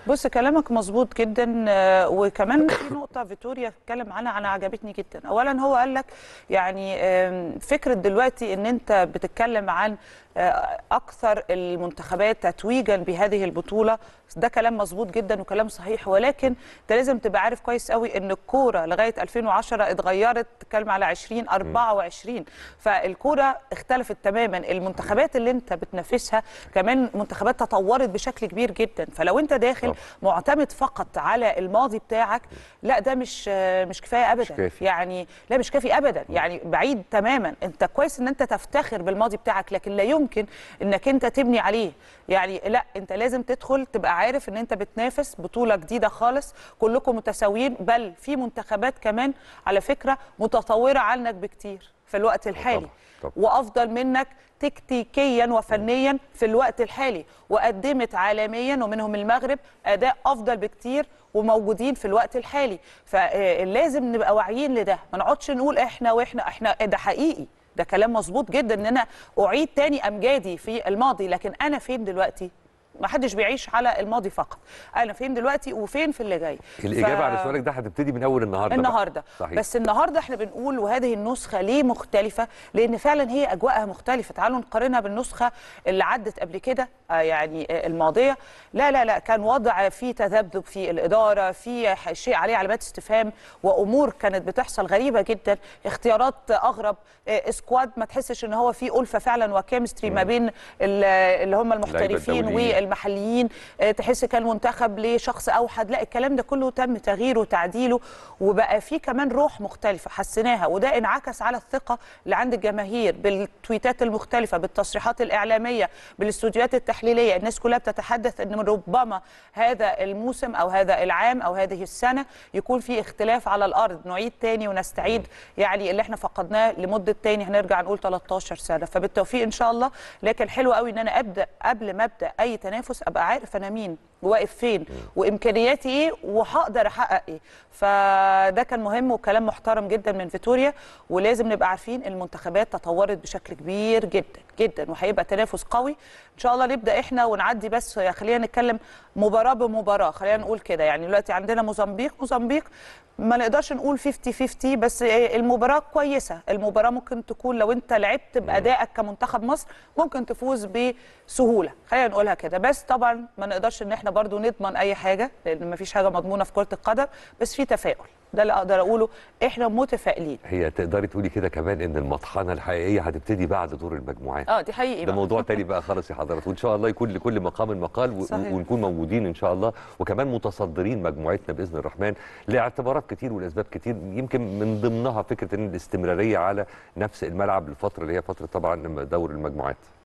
بص كلامك مظبوط جدا آه، وكمان في نقطه فيتوريا اتكلم عنها انا عجبتني جدا اولا هو قال لك يعني آم، فكره دلوقتي ان انت بتتكلم عن آه، اكثر المنتخبات تتويجا بهذه البطوله ده كلام مظبوط جدا وكلام صحيح ولكن انت لازم تبقى عارف كويس قوي ان الكوره لغايه 2010 اتغيرت تتكلم على 20 24 فالكوره اختلفت تماما المنتخبات اللي انت بتنافسها كمان منتخبات تطورت بشكل كبير جدا فلو انت داخل طبعا. معتمد فقط على الماضي بتاعك لا ده مش مش كفايه ابدا كافي. يعني لا مش كافي ابدا يعني بعيد تماما انت كويس ان انت تفتخر بالماضي بتاعك لكن لا يمكن انك انت تبني عليه يعني لا انت لازم تدخل تبقى عارف ان انت بتنافس بطوله جديده خالص كلكم متساويين بل في منتخبات كمان على فكره متطوره عنك بكتير في الوقت الحالي طبعاً. وافضل منك تكتيكيا وفنيا في الوقت الحالي وقدمت عالميا ومنهم المغرب اداء افضل بكتير وموجودين في الوقت الحالي فلازم نبقى واعيين لده ما نقعدش نقول احنا واحنا احنا ده حقيقي ده كلام مظبوط جدا ان انا اعيد تاني امجادي في الماضي لكن انا فين دلوقتي ما حدش بيعيش على الماضي فقط انا فين دلوقتي وفين في اللي جاي الاجابه ف- على سؤالك ده هتبتدي من اول النهارده بقى. النهارده صحيح. بس النهارده احنا بنقول وهذه النسخه ليه مختلفه لان فعلا هي اجواءها مختلفه تعالوا نقارنها بالنسخه اللي عدت قبل كده آه يعني آه الماضيه لا لا لا كان وضع فيه تذبذب في الاداره في ح- شيء عليه علامات استفهام وامور كانت بتحصل غريبه جدا اختيارات اغرب آه سكواد ما تحسش ان هو في الفه فعلا وكيمستري ما بين ال- اللي هم المحترفين الدوليين. المحليين آه، تحس كان منتخب لشخص اوحد لا الكلام ده كله تم تغييره وتعديله وبقى في كمان روح مختلفه حسيناها وده انعكس على الثقه اللي عند الجماهير بالتويتات المختلفه بالتصريحات الاعلاميه بالاستوديوهات التحليليه الناس كلها بتتحدث ان ربما هذا الموسم او هذا العام او هذه السنه يكون في اختلاف على الارض نعيد تاني ونستعيد يعني اللي احنا فقدناه لمده تاني هنرجع نقول 13 سنه فبالتوفيق ان شاء الله لكن حلو قوي ان انا ابدا قبل ما ابدا اي تنافس ابقى عارف انا مين واقف فين وامكانياتي ايه وهقدر احقق ايه فده كان مهم وكلام محترم جدا من فيتوريا ولازم نبقى عارفين المنتخبات تطورت بشكل كبير جدا جدا وهيبقى تنافس قوي ان شاء الله نبدا احنا ونعدي بس خلينا نتكلم مباراه بمباراه خلينا نقول كده يعني دلوقتي عندنا موزمبيق موزمبيق ما نقدرش نقول 50 50 بس إيه، المباراه كويسه المباراه ممكن تكون لو انت لعبت بادائك كمنتخب مصر ممكن تفوز بسهوله خلينا نقولها كده بس طبعا ما نقدرش ان احنا برضو نضمن اي حاجه لان ما فيش حاجه مضمونه في كره القدم بس في تفاؤل ده اللي اقدر اقوله احنا متفائلين هي تقدري تقولي كده كمان ان المطحنه الحقيقيه هتبتدي بعد دور المجموعات اه دي حقيقي ده بقى. موضوع تاني بقى خالص يا حضرات وان شاء الله يكون لكل مقام مقال و- صحيح. ونكون موجودين ان شاء الله وكمان متصدرين مجموعتنا باذن الرحمن لاعتبارات كتير ولاسباب كتير يمكن من ضمنها فكره ان الاستمراريه على نفس الملعب الفتره اللي هي فتره طبعا دور المجموعات